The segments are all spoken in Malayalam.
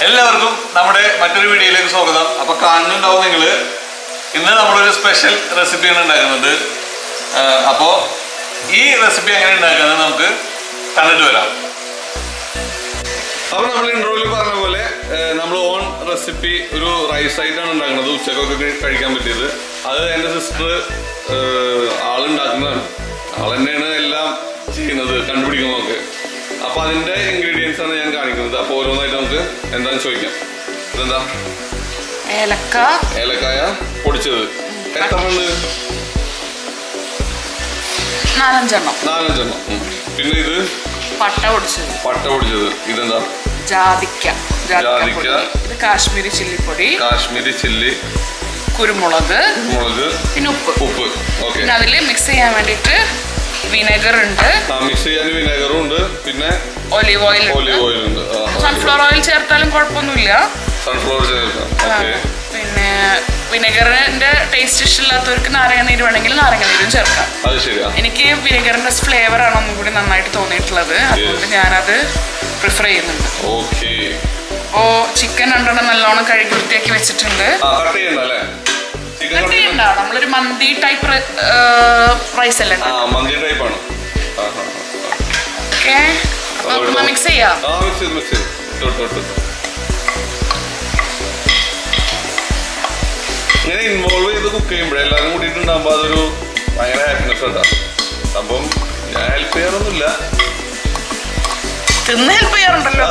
എല്ലാവർക്കും നമ്മുടെ മറ്റൊരു വീഡിയോയിലേക്ക് സ്വാഗതം അപ്പൊ കാണുന്നുണ്ടാവും നിങ്ങള് ഇന്ന് നമ്മളൊരു സ്പെഷ്യൽ റെസിപ്പിയാണ് ഉണ്ടാക്കുന്നത് ആഹ് അപ്പോ ഈ റെസിപ്പി എങ്ങനെ ഉണ്ടാക്കുന്നത് നമുക്ക് കണ്ടിട്ട് വരാം അപ്പൊ നമ്മൾ ഇൻട്രോയിൽ പറഞ്ഞ പോലെ നമ്മൾ ഓൺ റെസിപ്പി ഒരു റൈസ് ആയിട്ടാണ് ഉണ്ടാക്കുന്നത് ഉച്ചക്കൊക്കെ കഴി- കഴിക്കാൻ പറ്റിയത് അത് എൻ്റെ സിസ്റ്റർ ആളുണ്ടാക്കുന്നതാണ് ആൾ തന്നെയാണ് എല്ലാം ചെയ്യുന്നത് കണ്ടുപിടിക്കുന്നതൊക്കെ അപ്പൊ അതിന്റെ ഇൻഗ്രീഡിയൻസ് ആണ് ഞാൻ കാണിക്കുന്നത് അപ്പൊ ഓരോന്നായിട്ട് നമുക്ക് എന്താന്ന് ചോദിക്കാം ഇതെന്താ ഏലക്ക ഏലക്കായ പൊടിച്ചത് എത്ര ഉണ്ട് നാലഞ്ചെണ്ണം നാലഞ്ചെണ്ണം ഉം. പിന്നെ ഇത് പട്ട പൊടിച്ചത് പട്ട പൊടിച്ചത് ഇതെന്താ ജാതിക്ക ജാതിക്ക. പൊടി. ഇത് കാശ്മീരി ചില്ലിപ്പൊടി കാശ്മീരി ചില്ലി കുരുമുളക് മുളക് പിന്നെ ഉപ്പ് ഉപ്പ് ഓക്കെ പിന്നെ അതിൽ മിക്സ് ചെയ്യാൻ വേണ്ടിയിട്ട് വിനെഗർ ഉണ്ട് ആ മിക്സ് ചെയ്യാൻ വിനെഗറും ഉണ്ട് പിന്നെ ഒലിവ് ഓയിൽ ഓലിവ് ഓയിൽ ഉണ്ട് സൺഫ്ലവർ ഓയിൽ ചേർത്താലും കുഴപ്പമൊന്നുമില്ല സൺഫ്ലവർ ചേർക്കാം ആ, ഓക്കെ പിന്നെ വിനെഗറിന്റെ ടേസ്റ്റ് ഇഷ്ടമില്ലാത്തവർക്ക് നാരങ്ങ നീര് വേണമെങ്കിൽ നാരങ്ങ നീരും ചേർക്കാം അത് ശരിയാ എനിക്ക് വിനെഗറിന്റെ ഫ്ലേവർ ആണ് ഒന്നും കൂടി നന്നായിട്ട് തോന്നിയിട്ടുള്ളത് അതുകൊണ്ട് ഞാനത് പ്രിഫർ ചെയ്യുന്നുണ്ട് ഓക്കെ അപ്പോ ചിക്കൻ രണ്ടെണ്ണം നല്ലോണം കഴുകി വൃത്തിയാക്കി വെച്ചിട്ടുണ്ട് ആ കട്ട് ചെയ്യണ്ട അല്ലേ ചിക്കൻ കട്ട് കട്ട് ചെയ്യണ്ട ചെയ്യണ്ട നമ്മളൊരു മന്തി ടൈപ്പ് റൈസ് അല്ലേ ആ മന്തി ടൈപ്പ് ആണ് ആ, ആ, ഓക്കെ അപ്പൊ നമുക്ക് മിക്സ് ചെയ്യാം ആ മിക്സ് ചെയ്ത് മിക്സ് ചെയ്ത് ഇട്ടു ഇട്ടു ഇട്ടു ഇങ്ങനെ ഇൻവോൾവ് ചെയ്ത് കുക്ക് ചെയ്യുമ്പോഴേ എല്ലാവരും കൂടിയിട്ടുണ്ടാകുമ്പോൾ അതൊരു ഭയങ്കര ഹാപ്പിനെസ് ഉണ്ടാവും സംഭവം ഞാൻ ഹെൽപ്പ് ചെയ്യാറൊന്നുമില്ല തിന്ന് ഹെൽപ്പ് ചെയ്യാറുണ്ടല്ലോ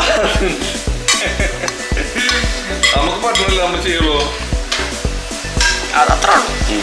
നമുക്ക് പറ്റണില്ല നമ്മൾ ചെയ്യുള്ളൂ അതത്രേ ഉള്ളൂ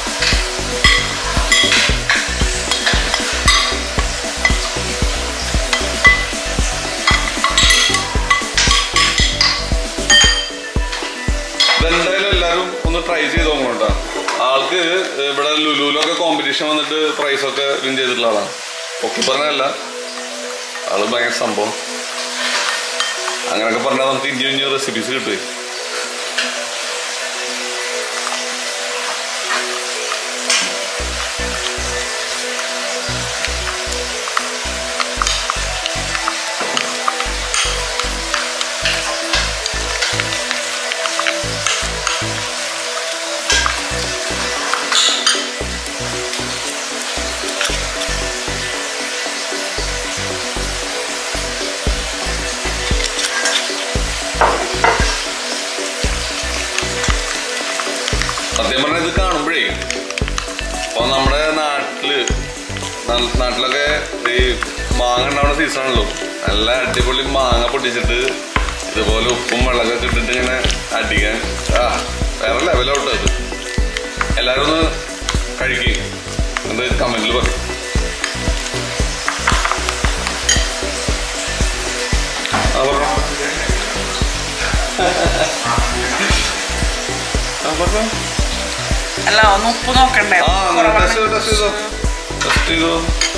ഇതെന്തായാലും എല്ലാവരും ഒന്ന് ട്രൈ ചെയ്ത് നോക്കണോട്ടാ ആൾക്ക് ഇവിടെ ലുലുവിലൊക്കെ കോമ്പറ്റീഷൻ വന്നിട്ട് പ്രൈസ് ഒക്കെ വിൻ ചെയ്തിട്ടുള്ള ആളാണ് ഒക്കെ പറഞ്ഞല്ല ആള് ഭയങ്കര സംഭവം അങ്ങനെയൊക്കെ പറഞ്ഞാൽ നമുക്ക് ഇഞ്ചി ഇഞ്ചി റെസിപ്പീസ് കിട്ടുമേ സത്യം പറഞ്ഞാൽ ഇത് കാണുമ്പോഴേ ഇപ്പൊ നമ്മുടെ നാട്ടില് ന- നാട്ടിലൊക്കെ ഈ മാങ്ങ ഉണ്ടാവുന്ന സീസണാണല്ലോ നല്ല അടിപൊളി മാങ്ങ പൊട്ടിച്ചിട്ട് ഇതുപോലെ ഉപ്പും വെള്ളമൊക്കെ ഇട്ടിട്ട് ഇങ്ങനെ അടിക്കാൻ ആ വേറെ ലെവലോട്ട് അത് എല്ലാവരും ഒന്ന് കഴിക്കും എന്ത് കമന്റിൽ പറയും ആ പറഞ്ഞോ ആ പറഞ്ഞോ അല്ല ഒന്ന് ഉപ്പ് നോക്കണ്ടേ ആ കുറവാണ്. ടെസ്റ്റ് ചെയ്തോ ടെസ്റ്റ് ചെയ്തോ ടെസ്റ്റ് ചെയ്തോ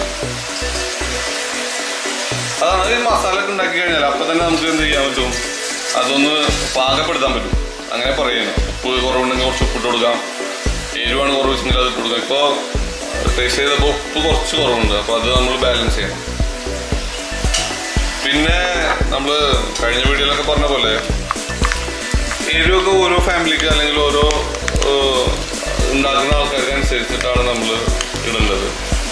അതാണ് ഈ മസാല ഒക്കെ ഉണ്ടാക്കി കഴിഞ്ഞാൽ അപ്പൊ തന്നെ നമുക്ക് എന്ത് ചെയ്യാൻ പറ്റും അതൊന്ന് പാകപ്പെടുത്താൻ പറ്റും അങ്ങനെ പറയുന്നു ഉപ്പ് കുറവുണ്ടെങ്കിൽ കുറച്ച് ഉപ്പിട്ട് കൊടുക്കാം എരിവാണ് കുറവ് വെച്ചെങ്കിൽ അത് ഇട്ട് കൊടുക്കാം ഇപ്പോൾ ടേസ്റ്റ് ചെയ്തപ്പോൾ ഉപ്പ് കുറച്ച് കുറവുണ്ട് അപ്പോൾ അത് നമ്മൾ ബാലൻസ് ചെയ്യണം പിന്നെ നമ്മൾ കഴിഞ്ഞ വീഡിയോയിലൊക്കെ പറഞ്ഞ പോലെ എരിവൊക്കെ ഓരോ ഫാമിലിക്ക് അല്ലെങ്കിൽ ഓരോ ഏഹ്, ഉണ്ടാക്കുന്ന ആൾക്കാർക്ക് അനുസരിച്ചിട്ടാണ് നമ്മൾ ഇടേണ്ടത്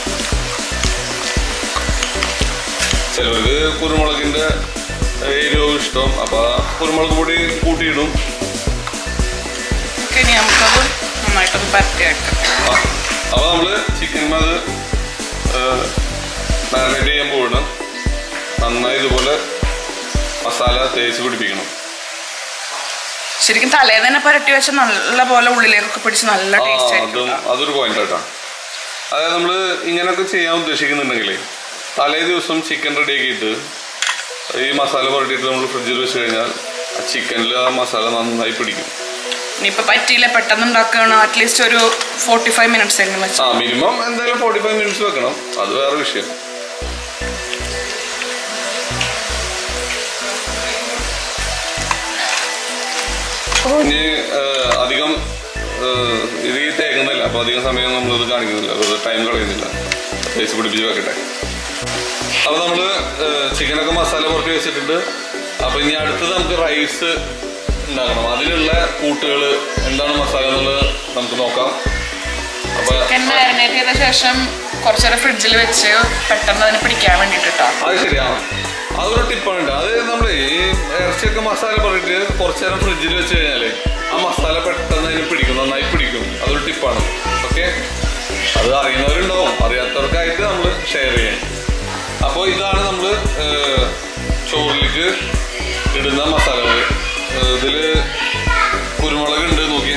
ചിലവർക്ക് കുരുമുളകിന്റെ എരിവ് ഇഷ്ടം അപ്പൊ ആ കുരുമുളക് പൊടി കൂട്ടിയിടും ഓക്കെ ഇനി നമുക്കത് നന്നായിട്ടൊന്ന് പരത്തി വെക്കാം ആ, അപ്പൊ നമ്മള് ചിക്കൻ അത് മാരിനേറ്റ് ചെയ്യാൻ പോകണം നന്നായി ഇതുപോലെ മസാല തേച്ച് പിടിപ്പിക്കണം ശരിക്കും തലേ തന്നെ പുരട്ടി വെച്ച നല്ല പോലെ ഉള്ളിലേക്കൊക്കെ പിടിച്ച് നല്ല ആ ടേസ്റ്റ് അതും ആയിരിക്കും അതൊരു പോയിന്റ് ആട്ടാ അതായത് നമ്മള് ഇങ്ങനൊക്കെ ചെയ്യാൻ ഉദ്ദേശിക്കുന്നുണ്ടെങ്കിൽ തലേ ദിവസം ചിക്കൻ റെഡി ആക്കിയിട്ട് ഈ മസാല പുരട്ടിയിട്ട് നമ്മൾ ഫ്രിഡ്ജിൽ വെച്ച് കഴിഞ്ഞാൽ ആ ചിക്കനിൽ ആ മസാല നന്നായി പിടിക്കും ഇനിയിപ്പോ പറ്റിയില്ല പെട്ടെന്ന് ഉണ്ടാക്കുകയാണ് അറ്റ്ലീസ്റ്റ് ഒരു ഫോർട്ടി ഫൈവ് മിനിറ്റ്സ് എങ്കിലും വെച്ച് ആ മിനിമം എന്തായാലും ഫോർട്ടി ഫൈവ് മിനിറ്റ്സ് വെക്കണം അത് വേറെ വിഷയം ഇനി ഏഹ്, അധികം ഏഹ്, ഇത് ഈ തേക്കുന്നില്ല അപ്പൊ അധികം സമയം നമ്മളിത് കാണിക്കുന്നില്ല വെറുതെ ടൈം കളയുന്നില്ല തേച്ച് പിടിപ്പിച്ച് വെക്കട്ടെ അപ്പൊ നമ്മള് ചിക്കനൊക്കെ മസാല പുറത്ത് വെച്ചിട്ടുണ്ട് അപ്പൊ ഇനി അടുത്തത് നമുക്ക് റൈസ് ഉണ്ടാക്കണം അതിനുള്ള കൂട്ടുകൾ എന്താണ് മസാല എന്നുള്ളത് നമുക്ക് നോക്കാം അപ്പൊ ചിക്കൻ മാരിനേറ്റ് ചെയ്ത ശേഷം കുറച്ചു നേരം ഫ്രിഡ്ജിൽ വെച്ച് പെട്ടെന്ന് അതിന് പിടിക്കാൻ വേണ്ടിട്ട് കേട്ടോ അത് ശരിയാണ് അതൊരു ടിപ്പാണ് അത് നമ്മൾ ഈ ഇറച്ചിയൊക്കെ മസാല പറഞ്ഞിട്ട് കുറച്ചു നേരം ഫ്രിഡ്ജിൽ വെച്ച് കഴിഞ്ഞാല് ആ മസാല പെട്ടെന്ന് അതിന് പിടിക്കും നന്നായി പിടിക്കും അതൊരു ടിപ്പാണ് ഓക്കെ അത് അറിയുന്നവരുണ്ടാവും അറിയാത്തവർക്കായിട്ട് നമ്മൾ ഷെയർ ചെയ്യണം അപ്പോൾ ഇതാണ് നമ്മൾ ചോറിലേക്ക് ഇടുന്ന മസാലകൾ ഇതിൽ കുരുമുളക് ഉണ്ട് നോക്കി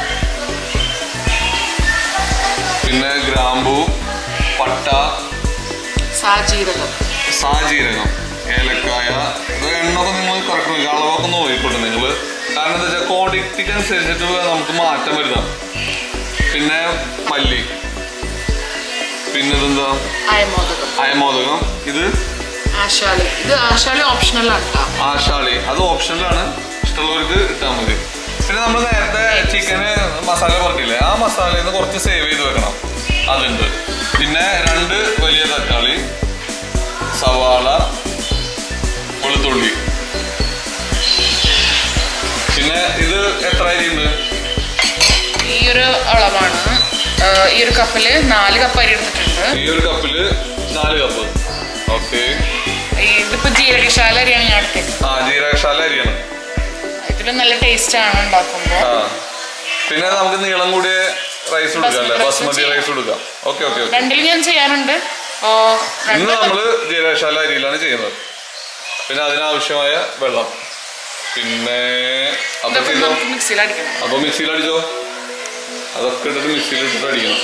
പിന്നെ ഗ്രാമ്പു പട്ട സാജീരകം സാജീരകം ഏലക്കായ ഇത് എണ്ണൊക്കെ നിങ്ങൾ കറക്റ്റ് നോക്കുക അളവൊക്കെ നോക്കിക്കോട്ടെ നിങ്ങൾ കാരണം എന്താ വെച്ചാൽ ക്വാണ്ടിറ്റിക്ക് അനുസരിച്ചിട്ട് നമുക്ക് മാറ്റം വരുത്താം പിന്നെ മല്ലി പിന്നെ ഇതെന്താ അയമോദകം അയമോദകം ഇത് ആശാളി ഇത് ആശാളി ഓപ്ഷണൽ ആണ് കേട്ടോ ആശാളി അത് ഓപ്ഷനിലാണ് ഇഷ്ടമുള്ളവർക്ക് ഇട്ടാൽ മതി പിന്നെ നമ്മൾ നേരത്തെ ചിക്കന് മസാല പറഞ്ഞില്ലേ ആ മസാലയിൽ നിന്ന് കുറച്ച് സേവ് ചെയ്ത് വെക്കണം അതുണ്ട് പിന്നെ രണ്ട് വലിയ തക്കാളി സവാള വെളുത്തുള്ളി പിന്നെ ഇത് എത്ര അരിയുണ്ട് ഈ ഒരു അളവാണ് ആ, ഈ ഒരു കപ്പില് നാല് കപ്പ് അരി എടുത്തിട്ടുണ്ട് ഈ ഒരു കപ്പില് നാല് കപ്പ് ഓക്കെ ഈ ഇതിപ്പോ ജീരകശാല അരിയാണ് ഞാൻ എടുത്തേക്കുന്നത് ആ ജീരകശാല അരിയാണ് ഇതിൽ നല്ല ടേസ്റ്റ് ആണ് ഉണ്ടാക്കുമ്പോൾ ആ പിന്നെ നമുക്ക് നീളം കൂടിയ റൈസ് കൊടുക്കാം അല്ലേ ബസ്മതി ബസ്മതി ചെയ്യാം. റൈസ് കൊടുക്കാം ഓക്കെ ഓക്കെ ഓക്കെ രണ്ടിലും ഞാൻ ചെയ്യാറുണ്ട് അപ്പോ ഇന്ന് രണ്ട് നമ്മള് ജീരകശാല അരിയിലാണ് ചെയ്യുന്നത് പിന്നെ അതിനാവശ്യമായ വെള്ളം പിന്നെ അപ്പൊ ഇതൊക്കെ ചെയ്തോ നമുക്ക് മിക്സിയിൽ അടിക്കണം അപ്പൊ മിക്സിയിൽ അടിച്ചോ അതൊക്കെ ഇട്ടിട്ട് മിക്സിയിൽ ഇട്ടിട്ട് അടിക്കണം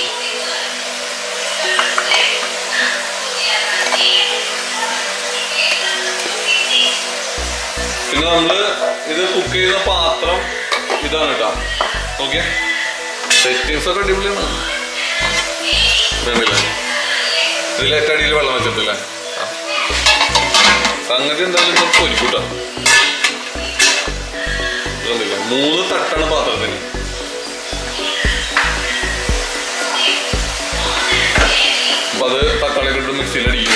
പിന്നെ നമ്മള് ഇത് കുക്ക് ചെയ്യുന്ന പാത്രം ഇതാണ് കേട്ടോ ഓക്കെ സെറ്റിങ്സ് ഒക്കെ അടിപൊളിയാണ് വേണ്ടില്ല ഇതിലേറ്റ അടിയിൽ വെള്ളം വെച്ചിട്ടില്ലേ ആ. സംഗതി എന്തായാലും ഇത് പൊരിക്കൂട്ടാ ഇതൊന്നുമില്ല മൂന്ന് തട്ടാണ് പാത്രത്തിന് അപ്പൊ അത് തക്കാളി ഇട്ട് മിക്സിയിൽ അടിക്കും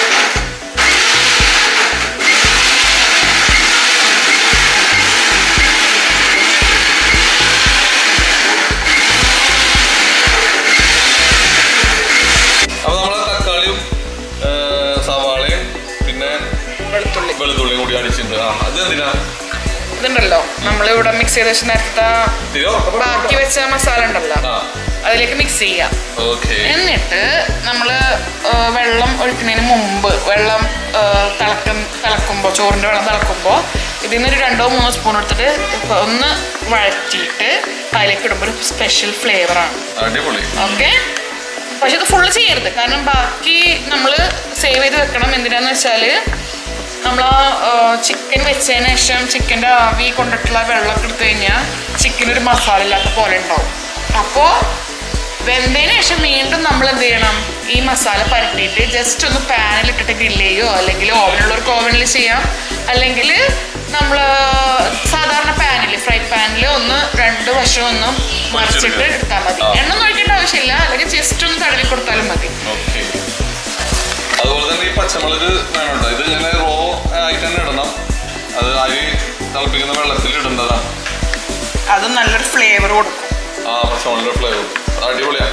അപ്പൊ നമ്മളെ തക്കാളിയും ആ, സവാളയും പിന്നെ വെളുത്തുള്ളി വെളുത്തുള്ളിയും കൂടി അടിച്ചിട്ടുണ്ട് ആ അത് എന്തിനാ ഇതുണ്ടല്ലോ നമ്മളിവിടെ മിക്സ് ചെയ്ത ശേഷം നേരത്തെ തിരോ ബാക്കി വെച്ച മസാല ഉണ്ടല്ലോ ആ അതിലേക്ക് മിക്സ് ചെയ്യാം ഓക്കെ എന്നിട്ട് നമ്മൾ വെള്ളം ഒഴിക്കുന്നതിന് മുമ്പ് വെള്ളം ആ, തിളക്കും തിളക്കുമ്പോൾ ചോറിൻ്റെ വെള്ളം തിളക്കുമ്പോൾ ഇതിൽ നിന്ന് ഒരു രണ്ടോ മൂന്നോ സ്പൂൺ എടുത്തിട്ട് ഇപ്പൊ ഒന്ന് വഴറ്റിയിട്ട് അതിലേക്ക് ഇടുമ്പോൾ ഒരു സ്പെഷ്യൽ ഫ്ലേവറാണ് അടിപൊളി ഓക്കെ പക്ഷെ ഇത് ഫുള്ള് ചെയ്യരുത് കാരണം ബാക്കി നമ്മൾ സേവ് ചെയ്ത് വെക്കണം എന്തിനാന്ന് വെച്ചാൽ നമ്മൾ ആ ചിക്കൻ വെച്ചതിന് ശേഷം ചിക്കൻ്റെ ആവി കൊണ്ടിട്ടുള്ള വെള്ളമൊക്കെ എടുത്തു കഴിഞ്ഞാൽ ചിക്കൻ ഒരു മസാല ഇല്ലാത്ത പോലെ ഉണ്ടാവും അപ്പോൾ വെന്തതിന് ശേഷം വീണ്ടും നമ്മൾ എന്ത് ചെയ്യണം ഈ മസാല പരട്ടിയിട്ട് ജസ്റ്റ് ഒന്ന് പാനിൽ ഇട്ടിട്ട് ഗ്രില്ല് ചെയ്യുകയോ അല്ലെങ്കിൽ ഓവനുള്ളവർക്ക് ഓവനിൽ ചെയ്യാം അല്ലെങ്കിൽ നമ്മൾ സാധാരണ പാനിൽ ഫ്രൈ പാനിൽ ഒന്ന് രണ്ട് വശം ഒന്ന് മറിച്ചിട്ട് എടുത്താൽ മതി ആ. എണ്ണ ഒന്നും ഒഴിക്കേണ്ട ആവശ്യമില്ല അല്ലെങ്കിൽ ജസ്റ്റ് ഒന്ന് തടവി കൊടുത്താലും മതി ഓക്കെ അതുപോലെ തന്നെ ഈ പച്ചമുളക് വേണമുണ്ടോ ഇത് ഇങ്ങനെ റോ ആയിട്ട് തന്നെ ഇടണം അത് അരി തിളപ്പിക്കുന്ന വെള്ളത്തിൽ ഇടേണ്ടതാണ് അത് നല്ലൊരു ഫ്ലേവർ കൊടുക്കും ആ പച്ചമുളകിന്റെ ഫ്ലേവർ അടിപൊളിയാണ്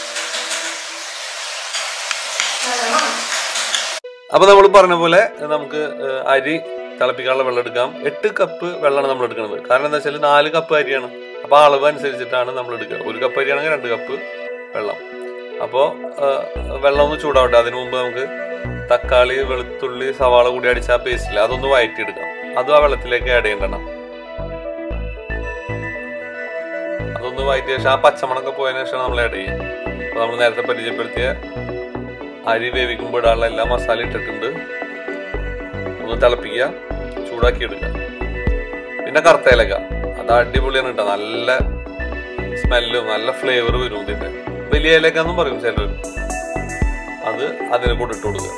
അപ്പൊ നമ്മൾ പറഞ്ഞ പോലെ നമുക്ക് ഏഹ്, അരി തിളപ്പിക്കാനുള്ള വെള്ളം എടുക്കാം എട്ട് കപ്പ് വെള്ളമാണ് നമ്മൾ എടുക്കുന്നത് കാരണം എന്താ വെച്ചാൽ നാല് കപ്പ് അരിയാണ് അപ്പൊ ആ അളവ് അനുസരിച്ചിട്ടാണ് നമ്മൾ എടുക്കുക ഒരു കപ്പ് അരിയാണെങ്കിൽ രണ്ട് കപ്പ് വെള്ളം അപ്പോൾ വെള്ളം ഒന്ന് ചൂടാവട്ടെ അതിനു മുമ്പ് നമുക്ക് തക്കാളി വെളുത്തുള്ളി സവാള കൂടി അടിച്ച ആ പേസ്റ്റില്ല അതൊന്ന് വഴറ്റിയെടുക്കാം അതും ആ വെള്ളത്തിലേക്ക് ആഡ് ചെയ്യണം അതൊന്ന് വഴറ്റിയ ശേഷം ആ പച്ചമണൊക്കെ പോയതിനു ശേഷം നമ്മൾ ആഡ് ചെയ്യും അപ്പോൾ നമ്മൾ നേരത്തെ പരിചയപ്പെടുത്തിയ അരി വേവിക്കുമ്പോൾ ഇടാനുള്ള എല്ലാ മസാല ഇട്ടിട്ടുണ്ട് ഒന്ന് തിളപ്പിക്കുക ചൂടാക്കി എടുക്കുക പിന്നെ കറുത്തേലക്ക അത് അടിപൊളിയാണ് കേട്ടോ നല്ല സ്മെല്ലും നല്ല ഫ്ലേവർ വരും ഇതിന്റെ വലിയ ഏലക്ക എന്നും പറയും ചിലർ അത് അതിനെ കൂടെ ഇട്ട് കൊടുക്കുക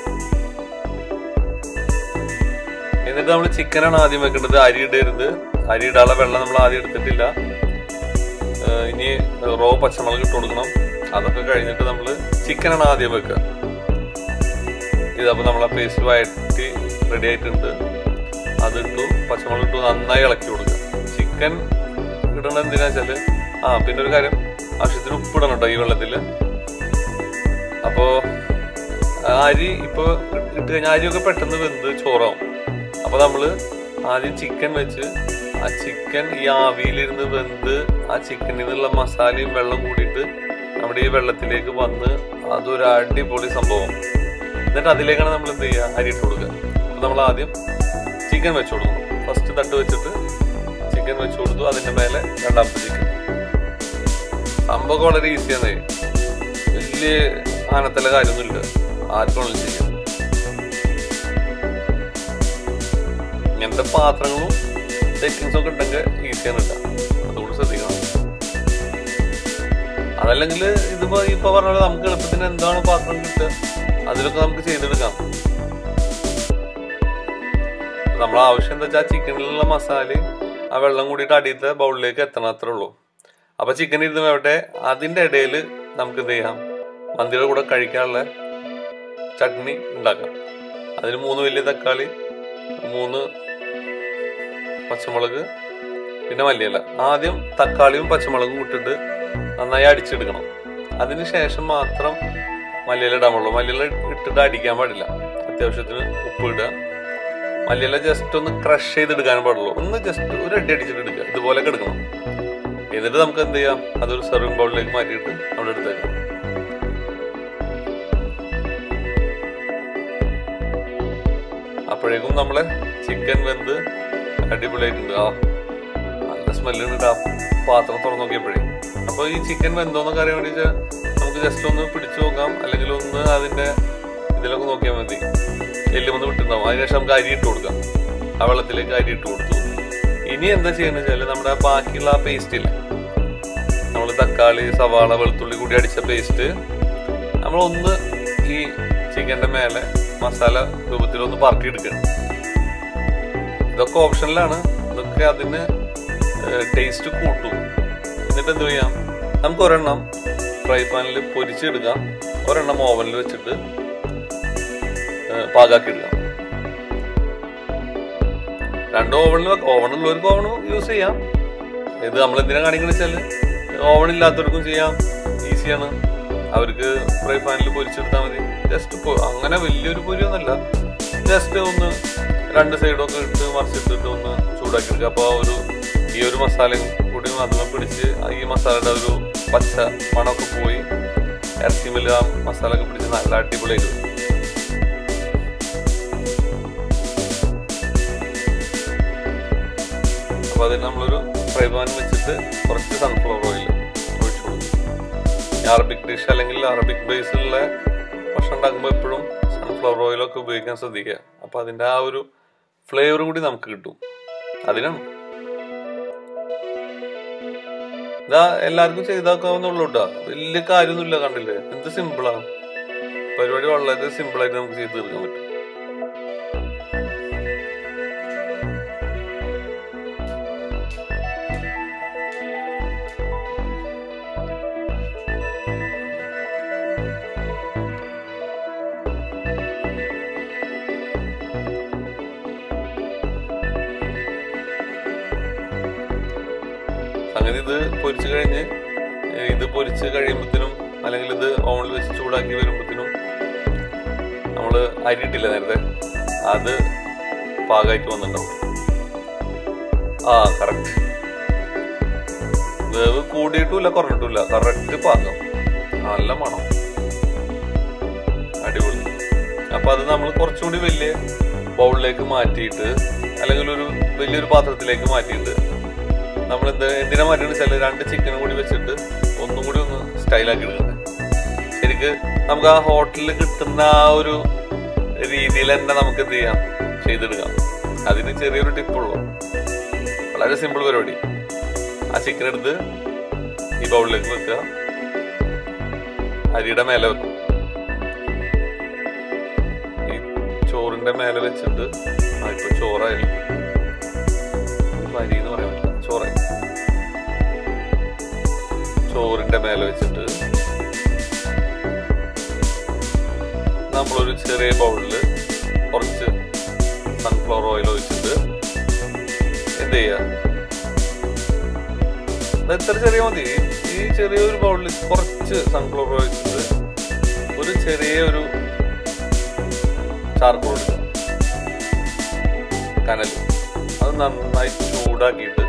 എന്നിട്ട് നമ്മൾ ചിക്കനാണ് ആദ്യം വെക്കേണ്ടത് അരി ഇടരുത് അരി ഇടാനുള്ള വെള്ളം നമ്മൾ ആദ്യം എടുത്തിട്ടില്ല ഏഹ് ഇനി റോ പച്ചമുളക് ഇട്ട് കൊടുക്കണം അതൊക്കെ കഴിഞ്ഞിട്ട് നമ്മൾ ചിക്കനാണ് ആദ്യം വെക്കുക ഇതപ്പോൾ നമ്മളെ പേസ്റ്റ് വഴറ്റി റെഡി ആയിട്ടുണ്ട് അതിട്ടു പച്ചമുളക് ഇട്ടു നന്നായി ഇളക്കി കൊടുക്കുക ചിക്കൻ ഇടണത് എന്തിനാ വെച്ചാല് ആ പിന്നെ ഒരു കാര്യം ആവശ്യത്തിന് ഉപ്പ് ഇടണം കേട്ടോ ഈ വെള്ളത്തിൽ അപ്പോ ആ അരി ഇപ്പൊ ഇട്ട് കഴിഞ്ഞാൽ അരിയൊക്കെ പെട്ടെന്ന് വെന്ത് ചോറാവും അപ്പൊ നമ്മള് ആദ്യം ചിക്കൻ വെച്ച് ആ ചിക്കൻ ഈ ആവിയിലിരുന്ന് വെന്ത് ആ ചിക്കനിൽ നിന്നുള്ള മസാലയും വെള്ളം കൂടിയിട്ട് നമ്മുടെ ഈ വെള്ളത്തിലേക്ക് വന്ന് അതൊരു അടിപൊളി സംഭവം എന്നിട്ട് അതിലേക്കാണ് നമ്മൾ എന്ത് ചെയ്യുക അരി ഇട്ട് കൊടുക്കുക അപ്പൊ നമ്മൾ ആദ്യം ചിക്കൻ വെച്ച് കൊടുക്കും ഫസ്റ്റ് തട്ട് വെച്ചിട്ട് ചിക്കൻ വെച്ച് കൊടുത്തു അതിന്റെ മേലെ രണ്ടാമത്തെ ചിക്കൻ സംഭവം വളരെ ഈസിയാണ് വലിയ ആനത്തല കാര്യമൊന്നുമില്ല ആർക്കും വേണമെങ്കിലും ചെയ്യാം ഇങ്ങനത്തെ പാത്രങ്ങളും സെറ്റിങ്സും ഒക്കെ ഉണ്ടെങ്കിൽ ഈസിയാണ് കേട്ടോ അതുകൂടി ശ്രദ്ധിക്കണം അതല്ലെങ്കിൽ ഇതിപ്പോ ഇപ്പൊ പറഞ്ഞ പോലെ നമുക്ക് എളുപ്പത്തിന് എന്താണ് പാത്രം കിട്ടുക അതിലൊക്കെ നമുക്ക് ചെയ്തെടുക്കാം നമ്മളെ ആവശ്യം എന്താ വെച്ചാൽ ചിക്കനിലുള്ള മസാലയും ആ വെള്ളം കൂടിയിട്ട് അടിയത്തെ ബൗളിലേക്ക് എത്തണം അത്രേ ഉള്ളൂ അപ്പൊ ചിക്കൻ ഇരുന്ന് വേവട്ടെ അതിന്റെ ഇടയിൽ നമുക്ക് എന്ത് ചെയ്യാം മന്തിയുടെ കൂടെ കഴിക്കാനുള്ള ചട്നി ഉണ്ടാക്കാം അതിന് മൂന്ന് വലിയ തക്കാളി മൂന്ന് പച്ചമുളക് പിന്നെ മല്ലിയില ആദ്യം തക്കാളിയും പച്ചമുളകും ഇട്ടിട്ട് നന്നായി അടിച്ചെടുക്കണം അതിന് ശേഷം മാത്രം മല്ലിയില ഇടാൻ പാടുള്ളൂ മല്ലിയില ഇട്ടിട്ട് അടിക്കാൻ പാടില്ല അത്യാവശ്യത്തിന് ഉപ്പ് ഇടുക മല്ലിയില ജസ്റ്റ് ഒന്ന് ക്രഷ് ചെയ്തെടുക്കാൻ പാടുള്ളൂ ഒന്ന് ജസ്റ്റ് ഒരു അടി അടിച്ചിട്ട് എടുക്കുക ഇതുപോലെ എടുക്കണം എന്നിട്ട് നമുക്ക് എന്ത് ചെയ്യാം അതൊരു സെർവിങ് ബൗളിലേക്ക് മാറ്റിയിട്ട് അവിടെ എടുത്തേക്കാം അപ്പോഴേക്കും നമ്മളെ ചിക്കൻ വെന്ത് അടിപൊളിയായിട്ടുണ്ട് ആ നല്ല സ്മെല്ലുണ്ട് ആ പാത്രം തുറന്നു നോക്കിയപ്പോഴേ അപ്പോൾ ഈ ചിക്കൻ വെന്തോന്നൊക്കെ അറിയാൻ വേണ്ടി വെച്ചാൽ നമുക്ക് ജസ്റ്റ് ഒന്ന് പിടിച്ചു നോക്കാം അല്ലെങ്കിൽ ഒന്ന് അതിന്റെ ഇതിലൊക്കെ നോക്കിയാൽ മതി എല്ലുമൊന്ന് വിട്ടുണ്ടാവും അതിനുശേഷം നമുക്ക് അരി ഇട്ട് കൊടുക്കാം ആ വെള്ളത്തിലേക്ക് അരി ഇട്ട് കൊടുത്തു ഇനി എന്താ ചെയ്യുന്നത് വെച്ചാൽ നമ്മുടെ ആ ബാക്കിയുള്ള ആ പേസ്റ്റ് ഇല്ലേ നമ്മൾ തക്കാളി സവാള വെളുത്തുള്ളി കൂടി അടിച്ച പേസ്റ്റ് നമ്മൾ ഒന്ന് ഈ ചിക്കന്റെ മേലെ മസാല രൂപത്തിൽ ഒന്ന് പറക്കി എടുക്കണം ഇതൊക്കെ ഓപ്ഷനിലാണ് ഇതൊക്കെ അതിന് ടേസ്റ്റ് കൂട്ടും എന്നിട്ട് എന്ത് ചെയ്യാം നമുക്ക് ഒരെണ്ണം ഫ്രൈ പാനിൽ പൊരിച്ചെടുക്കാം ഒരെണ്ണം ഓവനിൽ വെച്ചിട്ട് ഏഹ് പാകാക്കി എടുക്കാം രണ്ട് ഓവണിൽ ഓവണുള്ളവർക്ക് ഓവൺ യൂസ് ചെയ്യാം ഇത് നമ്മൾ എന്തിനാ കാണിക്കുന്നത് വെച്ചാല് ഓവൺ ഇല്ലാത്തവർക്കും ചെയ്യാം ഈസിയാണ് അവർക്ക് ഫ്രൈ പാനിൽ പൊരിച്ചെടുത്താൽ മതി ജസ്റ്റ് അങ്ങനെ വലിയൊരു പൊരിയൊന്നുമല്ല ജസ്റ്റ് ഒന്ന് രണ്ട് സൈഡൊക്കെ ഇട്ട് മറിച്ചിട്ടിട്ട് ഒന്ന് ചൂടാക്കി എടുക്കുക അപ്പോൾ ആ ഒരു ഈ ഒരു മസാലയും കൂടി അതിനെ പിടിച്ച് ആ ഈ മസാലയുടെ ഒരു പച്ച മണമൊക്കെ പോയി ഇറച്ചിമില്ല ആ മസാല ഒക്കെ പിടിച്ച് നല്ല അടിപൊളിയായിട്ട് വരും അപ്പോൾ അതിന് നമ്മളൊരു ഫ്രൈ പാൻ വെച്ചിട്ട് കുറച്ച് സൺഫ്ലവർ ഓയിൽ ഒഴിച്ചു കൊടുക്കും ഈ അറബിക് ഡിഷ് അല്ലെങ്കിൽ അറബിക് ബേസിലുള്ള ഭക്ഷണം ഉണ്ടാക്കുമ്പോൾ എപ്പോഴും സൺഫ്ലവർ ഓയിലൊക്കെ ഉപയോഗിക്കാൻ ശ്രദ്ധിക്കുക അപ്പോൾ അതിൻ്റെ ആ ഒരു ഫ്ലേവർ കൂടി നമുക്ക് കിട്ടും അതിനാണ് ഇതാ എല്ലാവർക്കും ചെയ്താക്കാവുന്നുള്ളൂ കേട്ടോ വലിയ കാര്യമൊന്നുമില്ല കണ്ടില്ലേ എന്ത് സിമ്പിളാ പരിപാടി വളരെ സിമ്പിളായിട്ട് നമുക്ക് ചെയ്ത് തീർക്കാൻ പറ്റും സംഗതി ഇത് പൊരിച്ചു കഴിഞ്ഞ് ഏഹ് ഇത് പൊരിച്ച് കഴിയുമ്പത്തിനും അല്ലെങ്കിൽ ഇത് ഓവനിൽ വെച്ച് ചൂടാക്കി വരുമ്പത്തിനും നമ്മള് അരി ഇട്ടില്ല നേരത്തെ അത് പാകമായിട്ട് വന്നിട്ടുണ്ടാവും ആ കറക്റ്റ് വേവ് കൂടിയിട്ടുമില്ല കുറഞ്ഞിട്ടുമില്ല കറക്റ്റ് പാകം നല്ല മണം അടിപൊളി അപ്പൊ അത് നമ്മൾ കുറച്ചുകൂടി വലിയ ബൗളിലേക്ക് മാറ്റിയിട്ട് അല്ലെങ്കിൽ ഒരു വലിയൊരു പാത്രത്തിലേക്ക് മാറ്റിയിട്ട് നമ്മൾ എന്ത് എന്തിനാ മാറ്റിയിട്ട് വെച്ചാൽ രണ്ട് ചിക്കനും കൂടി വെച്ചിട്ട് ഒന്നും കൂടി ഒന്ന് സ്റ്റൈലാക്കി എടുക്കണ്ടേ ശരിക്ക് നമുക്ക് ആ ഹോട്ടലിൽ കിട്ടുന്ന ആ ഒരു രീതിയിൽ തന്നെ നമുക്ക് എന്ത് ചെയ്യാം ചെയ്തെടുക്കാം അതിന് ചെറിയൊരു ടിപ്പുള്ളൂ വളരെ സിമ്പിൾ പരിപാടി ആ ചിക്കൻ എടുത്ത് ഈ ബൗളിലേക്ക് വെക്കുക അരിയുടെ മേലെ വെക്കും ഈ ചോറിന്റെ മേലെ വെച്ചിട്ട് ആ ഇപ്പൊ ചോറായാലും ഇപ്പൊ അരി എന്ന് പറയാൻ പറ്റില്ല ചോറായി ചോറിന്റെ മേലെ വെച്ചിട്ട് നമ്മളൊരു ചെറിയ ബൗളിൽ കുറച്ച് സൺഫ്ലവർ ഓയിൽ ഒഴിച്ചിട്ട് എന്ത് ചെയ്യുക അത് ഇത്ര ചെറിയ മതി ഈ ചെറിയൊരു ബൗളിൽ കുറച്ച് സൺഫ്ലവർ ഒഴിച്ചിട്ട് ഒരു ചെറിയ ഒരു ചാർക്കോൾ എടുക്കുക കനൽ അത് നന്നായി ചൂടാക്കിയിട്ട്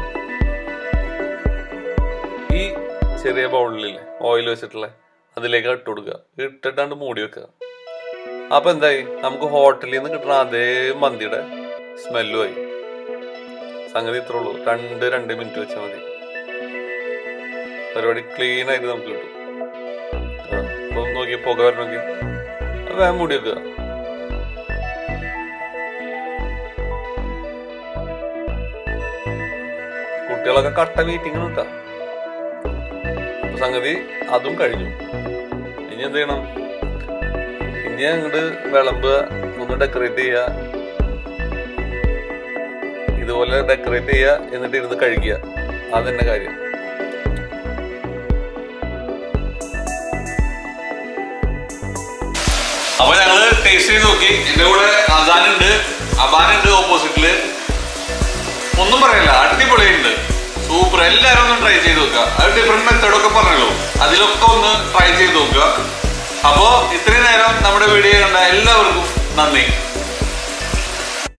ഈ ചെറിയ ബൗളിൽ ഓയിൽ വെച്ചിട്ടുള്ള അതിലേക്ക് ഇട്ട് കൊടുക്കുക ഇട്ടിട്ടാണ്ട് മൂടി വെക്കുക അപ്പൊ എന്തായി നമുക്ക് ഹോട്ടലിൽ നിന്ന് കിട്ടുന്ന അതേ മന്തിയുടെ സ്മെല്ലുമായി സംഗതി ഇത്രേ ഉള്ളൂ രണ്ട് രണ്ട് മിനിറ്റ് വെച്ചാൽ മതി പരിപാടി ക്ലീൻ ആയിട്ട് നമുക്ക് കിട്ടും ആ, ഇപ്പൊ നോക്കി പുക വരണമെങ്കിൽ അത് വേഗം മൂടി വെക്കുക കുട്ടികളൊക്കെ കട്ട മീറ്റിംഗ് കിട്ടാം സംഗതി അതും കഴിഞ്ഞു ഇനി എന്ത് ചെയ്യണം ഇനി അങ്ങോട്ട് വിളമ്പുക ഒന്ന് ഡെക്കറേറ്റ് ചെയ്യുക ഇതുപോലെ ഡെക്കറേറ്റ് ചെയ്യുക എന്നിട്ട് ഇരുന്ന് കഴിക്കുക അതന്നെ കാര്യം അപ്പൊ ഞങ്ങള് ടേസ്റ്റ് ചെയ്ത് നോക്കി എന്റെ കൂടെ അസാനുണ്ട് അബാനുണ്ട് ഓപ്പോസിറ്റില് ഒന്നും പറയില്ല അടിപൊളിയുണ്ട് സൂപ്പർ എല്ലാരും ഒന്ന് ട്രൈ ചെയ്ത് നോക്കുക അത് ഡിഫറെന്റ് മെത്തേഡ് ഒക്കെ പറഞ്ഞല്ലോ അതിലൊക്കെ ഒന്ന് ട്രൈ ചെയ്ത് നോക്കുക അപ്പോ ഇത്രയും നേരം നമ്മുടെ വീഡിയോ കണ്ട എല്ലാവർക്കും നന്ദി